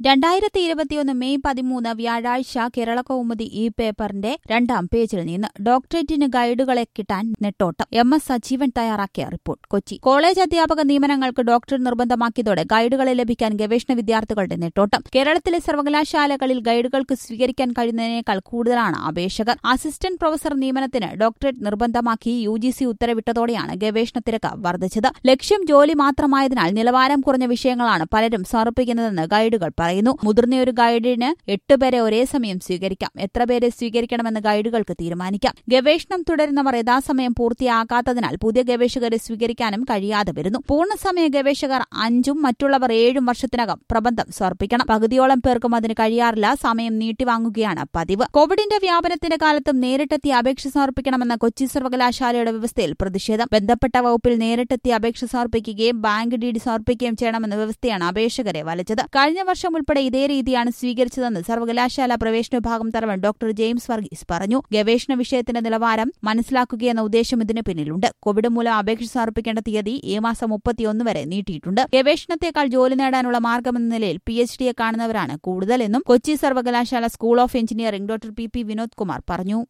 രണ്ടായിരത്തി ഇരുപത്തിയൊന്ന് മെയ് പതിമൂന്ന് വ്യാഴാഴ്ച കേരള കൗമുദി ഈ പേപ്പറിന്റെ രണ്ടാം പേജിൽ നിന്ന് ഡോക്ടറേറ്റിന് ഗൈഡുകളെ കിട്ടാൻ നെട്ടോട്ടം എം എസ് സജീവൻ തയ്യാറാക്കിയ റിപ്പോർട്ട് കൊച്ചി കോളേജ് അധ്യാപക നിയമനങ്ങൾക്ക് ഡോക്ടർ നിർബന്ധമാക്കിയതോടെ ഗൈഡുകളെ ലഭിക്കാൻ ഗവേഷണ വിദ്യാർത്ഥികളുടെ നെട്ടോട്ടം കേരളത്തിലെ സർവകലാശാലകളിൽ ഗൈഡുകൾക്ക് സ്വീകരിക്കാൻ കഴിയുന്നതിനേക്കാൾ കൂടുതലാണ് അപേക്ഷകർ അസിസ്റ്റന്റ് പ്രൊഫസർ നിയമനത്തിന് ഡോക്ടറേറ്റ് നിർബന്ധമാക്കി യു ജി സി ഉത്തരവിട്ടതോടെയാണ് ഗവേഷണ തിരക്ക് വർദ്ധിച്ചത് ലക്ഷ്യം ജോലി മാത്രമായതിനാൽ നിലവാരം കുറഞ്ഞ വിഷയങ്ങളാണ് പലരും സമർപ്പിക്കുന്നതെന്ന് ഗൈഡുകൾ പറയുന്നു മുതിർന്നയൊരു ഗൈഡിന് എട്ട് പേരെ ഒരേ സമയം സ്വീകരിക്കാം എത്ര പേരെ സ്വീകരിക്കണമെന്ന് ഗൈഡുകൾക്ക് തീരുമാനിക്കാം ഗവേഷണം തുടരുന്നവർ യഥാസമയം പൂർത്തിയാക്കാത്തതിനാൽ പുതിയ ഗവേഷകരെ സ്വീകരിക്കാനും കഴിയാതെ വരുന്നു പൂർണ്ണസമയ ഗവേഷകർ അഞ്ചും മറ്റുള്ളവർ ഏഴും വർഷത്തിനകം പ്രബന്ധം സമർപ്പിക്കണം പകുതിയോളം പേർക്കും അതിന് കഴിയാറില്ല സമയം നീട്ടിവാങ്ങുകയാണ് പതിവ് കോവിഡിന്റെ വ്യാപനത്തിന്റെ കാലത്തും നേരിട്ടെത്തി അപേക്ഷ സമർപ്പിക്കണമെന്ന കൊച്ചി സർവകലാശാലയുടെ വ്യവസ്ഥയിൽ പ്രതിഷേധം ബന്ധപ്പെട്ട വകുപ്പിൽ നേരിട്ടെത്തി അപേക്ഷ സമർപ്പിക്കുകയും ബാങ്ക് ഡി ഡി സമർപ്പിക്കുകയും ചെയ്യണമെന്ന വ്യവസ്ഥയാണ് അപേക്ഷകരെ വലച്ചത് കഴിഞ്ഞ വർഷം ഉൾപ്പെടെ ഇതേ രീതിയാണ് സ്വീകരിച്ചതെന്ന് സർവകലാശാല പ്രവേശന വിഭാഗം തലവൻ ഡോക്ടർ ജെയിംസ് വർഗീസ് പറഞ്ഞു ഗവേഷണ വിഷയത്തിന്റെ നിലവാരം മനസ്സിലാക്കുകയെന്ന ഉദ്ദേശം ഇതിന് പിന്നിലുണ്ട് കോവിഡ് മൂലം അപേക്ഷ സമർപ്പിക്കേണ്ട തീയതി ഈ മാസം മുപ്പത്തിയൊന്ന് വരെ നീട്ടിയിട്ടുണ്ട് ഗവേഷണത്തെക്കാൾ ജോലി നേടാനുള്ള മാർഗമെന്ന നിലയിൽ പി എച്ച് ഡിയെ കാണുന്നവരാണ് കൂടുതലെന്നും കൊച്ചി സർവകലാശാല school of engineering doctor P P Vinod Kumar പറഞ്ഞു